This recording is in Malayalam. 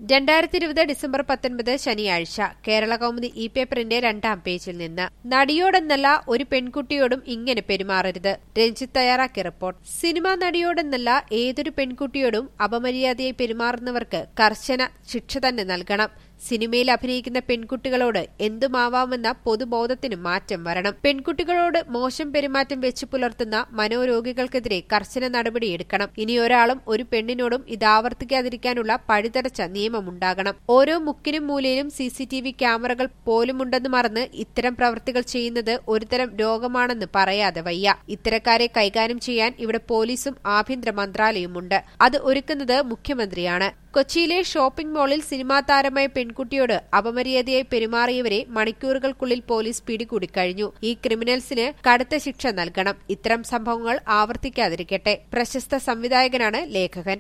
രണ്ടായിരത്തി ഇരുപത് ഡിസംബർ പത്തൊൻപത് ശനിയാഴ്ച കേരള കൗമുദി ഇ പേപ്പറിന്റെ രണ്ടാം പേജിൽ നിന്ന് നടിയോടെന്നല്ല ഒരു പെൺകുട്ടിയോടും ഇങ്ങനെ പെരുമാറരുത് രഞ്ജിത്ത് തയ്യാറാക്കിയ റിപ്പോർട്ട് സിനിമാ നടിയോടെന്നല്ല ഏതൊരു പെൺകുട്ടിയോടും അപമര്യാദയായി പെരുമാറുന്നവർക്ക് കർശന ശിക്ഷ തന്നെ നൽകണം സിനിമയിൽ അഭിനയിക്കുന്ന പെൺകുട്ടികളോട് എന്തുമാവാമെന്ന പൊതുബോധത്തിന് മാറ്റം വരണം പെൺകുട്ടികളോട് മോശം പെരുമാറ്റം വെച്ചു പുലർത്തുന്ന മനോരോഗികൾക്കെതിരെ കർശന നടപടിയെടുക്കണം ഇനി ഒരാളും ഒരു പെണ്ണിനോടും ഇത് ആവർത്തിക്കാതിരിക്കാനുള്ള പഴുതടച്ച നിയമമുണ്ടാകണം ഓരോ മുക്കിനും മൂലയിലും സിസിടിവി ക്യാമറകൾ പോലുമുണ്ടെന്ന് മറന്ന് ഇത്തരം പ്രവൃത്തികൾ ചെയ്യുന്നത് ഒരുതരം രോഗമാണെന്ന് പറയാതെ വയ്യ ഇത്തരക്കാരെ കൈകാര്യം ചെയ്യാൻ ഇവിടെ പോലീസും ആഭ്യന്തര മന്ത്രാലയവുമുണ്ട് അത് ഒരുക്കുന്നത് മുഖ്യമന്ത്രിയാണ് കൊച്ചിയിലെ ഷോപ്പിംഗ് മാളിൽ സിനിമാ താരമായ പെൺകുട്ടിയോട് അപമര്യാദയായി പെരുമാറിയവരെ മണിക്കൂറുകൾക്കുള്ളിൽ പോലീസ് പിടികൂടിക്കഴിഞ്ഞു ഈ ക്രിമിനൽസിന് കടുത്ത ശിക്ഷ നൽകണം ഇത്തരം സംഭവങ്ങൾ ആവർത്തിക്കാതിരിക്കട്ടെ പ്രശസ്ത സംവിധായകനാണ് ലേഖകൻ